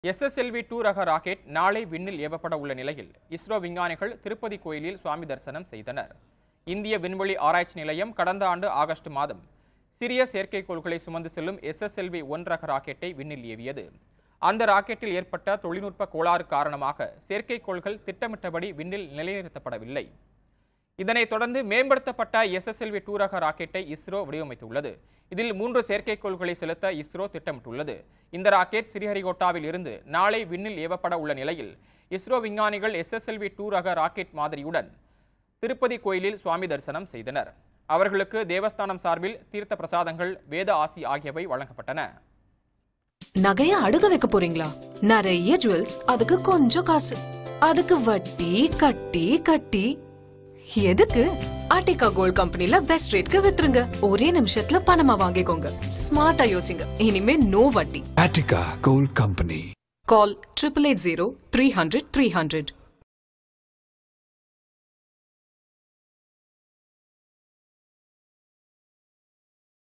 SSLV two ரக rocket நாளை விண்ணில் ஏவப்பட உள்ள நிலையில் இஸ்ரோ விஞ்ஞானிகள் திருப்பதி கோயிலில் சுவாமி தரிசனம் செய்தனர் இந்திய விண்வெளி ஆராய்ச்சி நிலையம் கடந்த ஆண்டு ஆகஸ்ட் மாதம் சிறிய செயற்கைக்கோள்களை சுமந்து செல்லும் எஸ்எஸ்எல்வி ஒன் ரக ராக்கெட்டை விண்ணில் ஏவியது அந்த ராக்கெட்டில் ஏற்பட்ட தொழில்நுட்ப கோளாறு காரணமாக செயற்கைக்கோள்கள் திட்டமிட்டபடி விண்ணில் நிலைநிறுத்தப்படவில்லை இதனைத் தொடர்ந்து மேம்படுத்தப்பட்ட எஸ்எஸ்எல்வி டூ ரக ராக்கெட்டை இஸ்ரோ வடிவமைத்துள்ளது இதில் மூன்று செயற்கைக்கோள்களை செலுத்த இஸ்ரோ திட்டமிட்டுள்ளது இந்த ராக்கெட் ஸ்ரீஹரிகோட்டாவில் இருந்து நாளை விண்ணில் ஏவப்பட உள்ள நிலையில் இஸ்ரோ விஞ்ஞானிகள் எஸ்எஸ்எல்வி டூ ரக ராக்கெட் மாதிரியுடன் திருப்பதி கோயிலில் சுவாமி தரிசனம் செய்தனர் அவர்களுக்கு தேவஸ்தானம் சார்பில் தீர்த்த பிரசாதங்கள் வேத ஆசி ஆகியவை வழங்கப்பட்டன நகைய அடுக வைக்க போறீங்களா நிறைய ஜுவல்ஸ் அதுக்கு கொஞ்சம் காசு அதுக்கு வட்டி கட்டி கட்டி எதுக்கு ஆர்டிகா கோல்ட் கம்பெனில பெஸ்ட் ரேட்க்கு வித்துருங்க ஒரே நிமிஷத்துல பணமா வாங்கிக்கோங்க ஸ்மார்ட்டா யோசிங்க இனிமே நோ வட்டி Attica Gold Company. Call triple eight zero three hundred three hundred